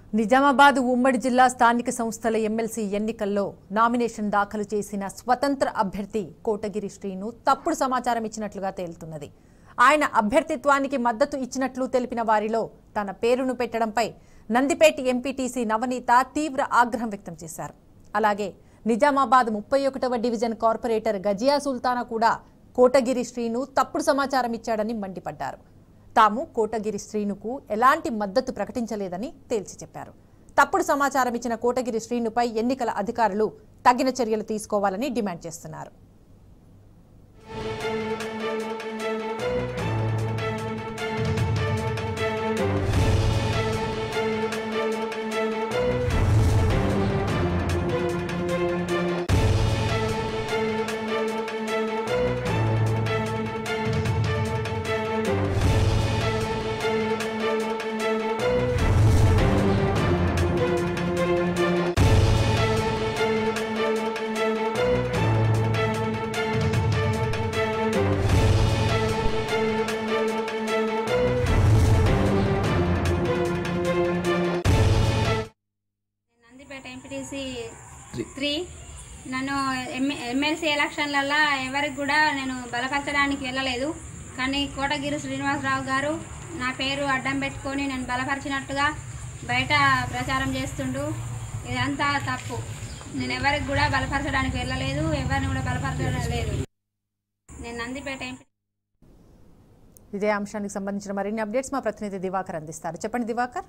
నిజామాబాద్ ఉమ్మడి జిల్లా స్థానిక సంస్థల ఎమ్మెల్సీ ఎన్నికల్లో నామినేషన్ దాఖలు చేసిన స్వతంత్ర అభ్యర్థి కోటగిరి శ్రీను తప్పుడు సమాచారం ఇచ్చినట్లుగా తేలుతున్నది ఆయన అభ్యర్థిత్వానికి మద్దతు ఇచ్చినట్లు తెలిపిన వారిలో తన పేరును పెట్టడంపై నందిపేట ఎంపీటీసీ నవనీత తీవ్ర ఆగ్రహం వ్యక్తం చేశారు అలాగే నిజామాబాద్ ముప్పై ఒకటవ డివిజన్ కార్పొరేటర్ గజియా సుల్తానా కూడా కోటగిరి శ్రీను తప్పుడు సమాచారం ఇచ్చాడని మండిపడ్డారు తాము కోటగిరి శ్రీనుకు ఎలాంటి మద్దతు ప్రకటించలేదని తేల్చి చెప్పారు తప్పుడు సమాచారం ఇచ్చిన కోటగిరి శ్రీనుపై ఎన్నికల అధికారులు తగిన చర్యలు తీసుకోవాలని డిమాండ్ చేస్తున్నారు నందిపేట ఎంపీటీసీ త్రీ నన్ను ఎమ్ ఎమ్మెల్సీ ఎలక్షన్లలో ఎవరికి కూడా నేను బలపరచడానికి వెళ్ళలేదు కానీ కోటగిరి శ్రీనివాసరావు గారు నా పేరు అడ్డం పెట్టుకొని నేను బలపరిచినట్టుగా బయట ప్రచారం చేస్తుండు ఇదంతా తప్పు నేను ఎవరికి కూడా బలపరచడానికి వెళ్ళలేదు ఎవరిని కూడా బలపరచడం లేదు నేను నందిపేట ఎంపీ ఇదే అంశానికి సంబంధించిన మరిన్ని అప్డేట్స్ మా ప్రతినిధి దివాకర్ అందిస్తారు చెప్పండి దివాకర్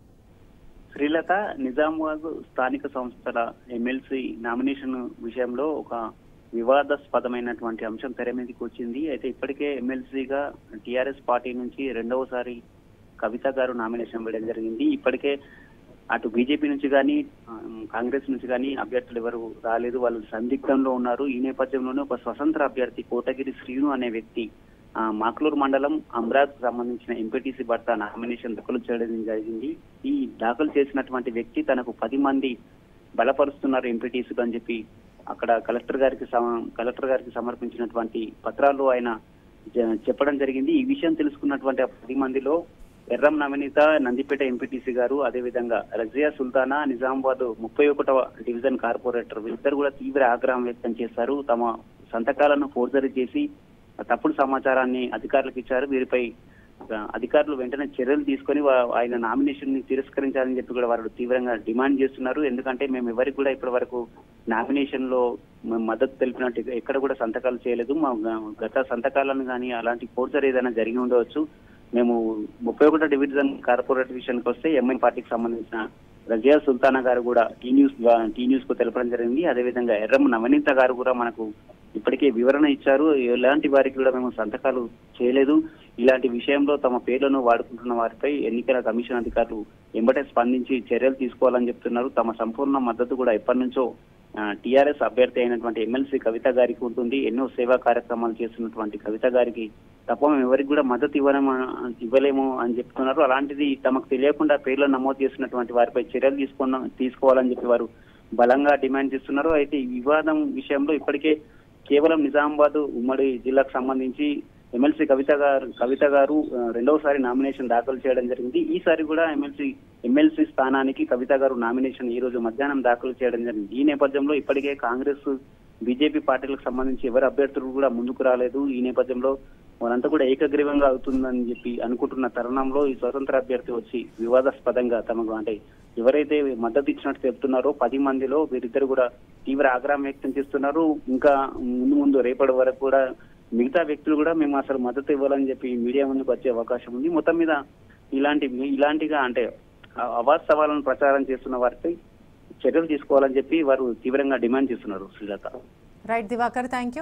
శ్రీలత నిజామాబాద్ స్థానిక సంస్థల ఎమ్మెల్సీ నామినేషన్ విషయంలో ఒక వివాదాస్పదమైనటువంటి అంశం తెర మీదకి వచ్చింది అయితే ఇప్పటికే ఎమ్మెల్సీగా టిఆర్ఎస్ పార్టీ నుంచి రెండవసారి కవిత గారు నామినేషన్ వేయడం జరిగింది ఇప్పటికే అటు బీజేపీ నుంచి కానీ కాంగ్రెస్ నుంచి కానీ అభ్యర్థులు ఎవరు రాలేదు వాళ్ళు సందిగ్ధంలో ఉన్నారు ఈ నేపథ్యంలోనే ఒక స్వతంత్ర అభ్యర్థి కోటగిరి శ్రీను అనే వ్యక్తి ఆ, మాక్లూరు మండలం అమరాజ్ సంబంధించిన ఎంపీటీసీ భర్త నామినేషన్ దాఖలు చేయడం జరిగింది ఈ దాఖలు చేసినటువంటి వ్యక్తి తనకు పది మంది బలపరుస్తున్నారు ఎంపీటీసీలు అని చెప్పి అక్కడ కలెక్టర్ గారికి సమ- కలెక్టర్ గారికి సమర్పించినటువంటి పత్రాలు ఆయన జ- చెప్పడం జరిగింది ఈ విషయం తెలుసుకున్నటువంటి ఆ పది మందిలో ఎర్రం నవనీత నందిపేట ఎంపీటీసీ గారు అదేవిధంగా రజియా సుల్తానా నిజామాబాద్ ముప్పై ఒకటవ డివిజన్ కార్పొరేటర్ వీరిద్దరు కూడా తీవ్ర ఆగ్రహం వ్యక్తం చేశారు తమ సంతకాలను ఫోర్జరీ చేసి ఆ తప్పుడు సమాచారాన్ని అధికారులకు ఇచ్చారు వీరిపై ఆ, అధికారులు వెంటనే చర్యలు తీసుకొని వా- ఆయన నామినేషన్ ని తిరస్కరించాలని చెప్పి కూడా వారు తీవ్రంగా డిమాండ్ చేస్తున్నారు ఎందుకంటే మేము ఎవరికి కూడా ఇప్పటి వరకు నామినేషన్ లో మేము మద్దతు తెలిపినట్టు ఎక్కడ కూడా సంతకాలు చేయలేదు మా గ- గత సంతకాలను కానీ అలాంటి ఫోర్జర్ ఏదైనా జరిగి ఉండవచ్చు మేము ముప్పై ఒకటో డివిజన్ కార్పొరేట్ విషయానికి వస్తే ఎంఐ పార్టీకి సంబంధించిన రజియా సుల్తానా గారు కూడా టీ న్యూస్ ద్వా- టీ న్యూస్ కు తెలపడం జరిగింది అదేవిధంగా ఎర్రం నవనీత గారు కూడా మనకు ఇప్పటికే వివరణ ఇచ్చారు ఎలాంటి వారికి కూడా మేము సంతకాలు చేయలేదు ఇలాంటి విషయంలో తమ పేర్లను వాడుకుంటున్న వారిపై ఎన్నికల కమిషన్ అధికారులు ఎంబటే స్పందించి చర్యలు తీసుకోవాలని చెప్తున్నారు తమ సంపూర్ణ మద్దతు కూడా ఎప్పటి నుంచో టీఆర్ఎస్ అభ్యర్థి అయినటువంటి ఎమ్మెల్సీ కవిత గారికి ఉంటుంది ఎన్నో సేవా కార్యక్రమాలు చేస్తున్నటువంటి కవిత గారికి తప్ప మేము ఎవరికి కూడా మద్దతు ఇవ్వలేము ఇవ్వలేము అని చెప్తున్నారు అలాంటిది తమకు తెలియకుండా పేర్లు నమోదు చేసినటువంటి వారిపై చర్యలు తీసుకున్న తీసుకోవాలని చెప్పి వారు బలంగా డిమాండ్ చేస్తున్నారు అయితే ఈ వివాదం విషయంలో ఇప్పటికే కేవలం నిజామాబాద్ ఉమ్మడి జిల్లాకు సంబంధించి ఎమ్మెల్సీ కవిత గారు కవిత గారు ఆ, రెండవసారి నామినేషన్ దాఖలు చేయడం జరిగింది ఈసారి కూడా ఎమ్మెల్సీ ఎమ్మెల్సీ స్థానానికి కవిత గారు నామినేషన్ ఈ రోజు మధ్యాహ్నం దాఖలు చేయడం జరిగింది ఈ నేపథ్యంలో ఇప్పటికే కాంగ్రెస్ బీజేపీ పార్టీలకు సంబంధించి ఎవరు అభ్యర్థులు కూడా ముందుకు రాలేదు ఈ నేపథ్యంలో వారంతా కూడా ఏకగ్రీవంగా అవుతుందని చెప్పి అనుకుంటున్న తరుణంలో ఈ స్వతంత్ర అభ్యర్థి వచ్చి వివాదాస్పదంగా తమకు అంటే ఎవరైతే మద్దతు ఇచ్చినట్టు చెప్తున్నారో పది మందిలో వీరిద్దరు కూడా తీవ్ర ఆగ్రహం వ్యక్తం చేస్తున్నారు ఇంకా ముందు ముందు రేపటి వరకు కూడా మిగతా వ్యక్తులు కూడా మేము అసలు మద్దతు ఇవ్వాలని చెప్పి మీడియా ముందుకు వచ్చే అవకాశం ఉంది మొత్తం మీద ఇలాంటి ఇలాంటిగా అంటే అ- అవాస్తవాలను ప్రచారం చేస్తున్న వారిపై చర్యలు తీసుకోవాలని చెప్పి వారు తీవ్రంగా డిమాండ్ చేస్తున్నారు Srilatha right Diwakar thank you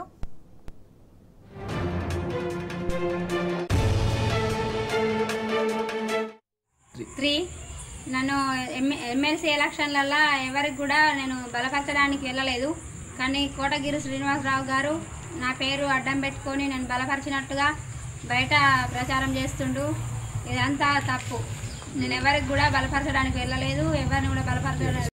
three నన్ను ఎమ్- ఎమ్మెల్సీ ఎలక్షన్లలో ఎవరికి కూడా నేను బలపరచడానికి వెళ్ళలేదు కానీ కోటగిరి శ్రీనివాసరావు గారు నా పేరు అడ్డం పెట్టుకొని నేను బలపరిచినట్టుగా బయట ప్రచారం చేస్తుండు ఇదంతా తప్పు నేను ఎవరికి కూడా బలపరచడానికి వెళ్ళలేదు ఎవరిని కూడా బలపరచడం